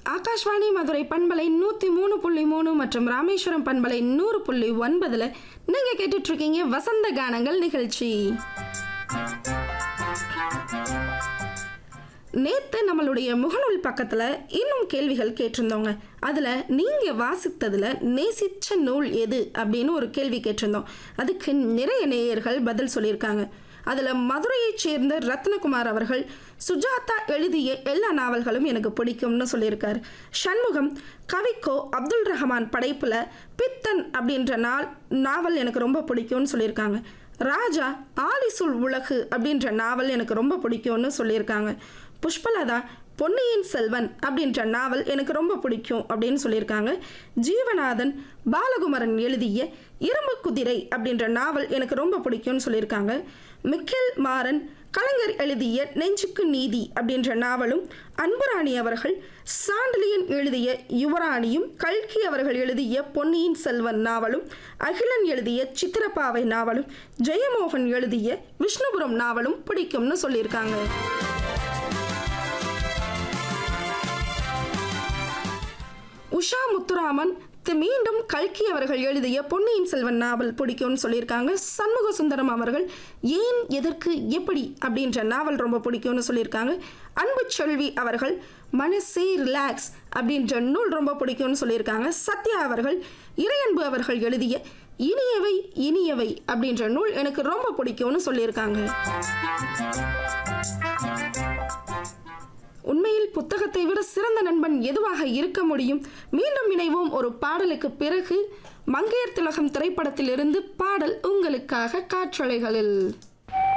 ஆகாஷ்வாணி மதுரை பண்பலை நூற்றி மூணு புள்ளி மூணு மற்றும் ராமேஸ்வரம் பண்பலை நூறு புள்ளி ஒன்பதில் நீங்கள் கேட்டுட்ருக்கீங்க வசந்த கானங்கள் நிகழ்ச்சி நேற்று நம்மளுடைய முகநூல் பக்கத்தில் இன்னும் கேள்விகள் கேட்டிருந்தோங்க அதில் நீங்கள் வாசித்ததில் நேசிச்ச நூல் எது அப்படின்னு ஒரு கேள்வி கேட்டிருந்தோம் அதுக்கு நிறைய நேயர்கள் பதில் சொல்லியிருக்காங்க அதில் மதுரையைச் சேர்ந்த ரத்னகுமார் அவர்கள் சுஜாதா எழுதிய எல்லா நாவல்களும் எனக்கு பிடிக்கும்னு சொல்லியிருக்காரு சண்முகம் கவிக்கோ அப்துல் ரஹ்மான் படைப்பில் பித்தன் அப்படின்ற நாள் நாவல் எனக்கு ரொம்ப பிடிக்கும்னு சொல்லியிருக்காங்க ராஜா ஆலிசுல் உலகு அப்படின்ற நாவல் எனக்கு ரொம்ப பிடிக்கும்னு சொல்லியிருக்காங்க புஷ்பலதா பொன்னியின் செல்வன் அப்படின்ற நாவல் எனக்கு ரொம்ப பிடிக்கும் அப்படின்னு சொல்லியிருக்காங்க ஜீவநாதன் பாலகுமரன் எழுதிய இரும்பு குதிரை அப்படின்ற நாவல் எனக்கு ரொம்ப பிடிக்கும்னு சொல்லியிருக்காங்க மிக்கேல் மாறன் கலைஞர் எழுதிய நெஞ்சுக்கு நீதி அப்படின்ற நாவலும் அன்புராணி அவர்கள் சாண்டிலியன் எழுதிய யுவராணியும் கல்கி அவர்கள் எழுதிய பொன்னியின் செல்வன் நாவலும் அகிலன் எழுதிய சித்திரப்பாவை நாவலும் ஜெயமோகன் எழுதிய விஷ்ணுபுரம் நாவலும் பிடிக்கும்னு சொல்லியிருக்காங்க உஷா முத்துராமன் தி- மீண்டும் கல்கி அவர்கள் எழுதிய பொன்னியின் செல்வன் நாவல் பிடிக்கும்னு சொல்லியிருக்காங்க சண்முக சுந்தரம் அவர்கள் ஏன் எதற்கு எப்படி அப்படின்ற நாவல் ரொம்ப பிடிக்கும்னு சொல்லியிருக்காங்க அன்பு செல்வி அவர்கள் மனசே ரிலாக்ஸ் அப்படின்ற நூல் ரொம்ப பிடிக்கும்னு சொல்லியிருக்காங்க சத்யா அவர்கள் இறையன்பு அவர்கள் எழுதிய இனியவை இனியவை அப்படின்ற நூல் எனக்கு ரொம்ப பிடிக்கும்னு சொல்லியிருக்காங்க உண்மையில் புத்தகத்தை விட சிறந்த நண்பன் எதுவாக இருக்க முடியும் மீண்டும் இணைவோம் ஒரு பாடலுக்கு பிறகு மங்கையர் திலகம் திரைப்படத்திலிருந்து பாடல் உங்களுக்காக காற்றலைகளில்